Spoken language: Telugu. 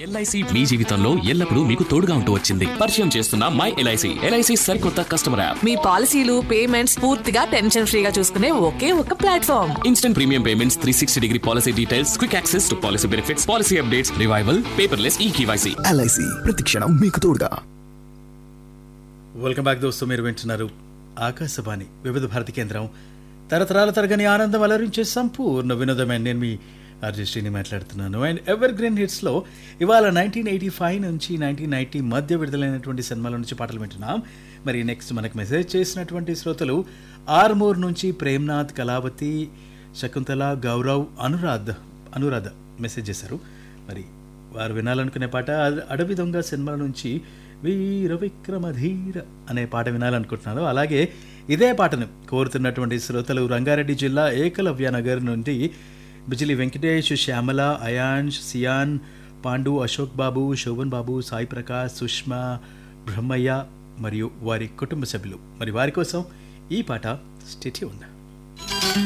ఎల్ఐసి మీ జీవితంలో ఎల్లప్పుడూ మీకు తోడుగా ఉంటూ వచ్చింది పరిచయం చేస్తున్న మై ఎల్ఐసి ఎల్ఐసి సరికొత్త కస్టమర్ యాప్ మీ పాలసీలు పేమెంట్స్ పూర్తిగా టెన్షన్ ఫ్రీగా చూసుకునే ఒకే ఒక platform instant premium payments three sixty degree policy details quick access to policy benefits policy updates revival paperless e KYC LIC ప్రతిక్షణం మీకు తోడుగా వెల్కమ్ బ్యాక్ దోస్తు మీరు వింటున్నారు ఆకాశవాణి వివిధ భారతి కేంద్రం తరతరాల తరగని ఆనందం అలరించే సంపూర్ణ వినోదమైన నేను మీ ఆర్జెస్టీని మాట్లాడుతున్నాను అండ్ ఎవర్ గ్రీన్ హిట్స్లో ఇవాళ నైన్టీన్ ఎయిటీ ఫైవ్ నుంచి నైన్టీన్ నైన్టీ మధ్య విడుదలైనటువంటి సినిమాల నుంచి పాటలు వింటున్నాం మరి నెక్స్ట్ మనకు మెసేజ్ చేసినటువంటి శ్రోతలు ఆర్మూర్ నుంచి ప్రేమ్నాథ్ కళావతి శకుంతల గౌరవ్ అనురాధ్ అనురాధ మెసేజ్ చేశారు మరి వారు వినాలనుకునే పాట అడ- అడవి దొంగ సినిమాల నుంచి వీర విక్రమధీర అనే పాట వినాలనుకుంటున్నారు అలాగే ఇదే పాటను కోరుతున్నటువంటి శ్రోతలు రంగారెడ్డి జిల్లా ఏకలవ్య నగర్ నుండి బిజిలి వెంకటేష్ శ్యామల అయాన్ష్ సియాన్ పాండు అశోక్ బాబు శోభన్ బాబు సాయి ప్రకాష్ సుష్మా బ్రహ్మయ్య మరియు వారి కుటుంబ సభ్యులు మరి వారి కోసం ఈ పాట స్టెటీ ఉందా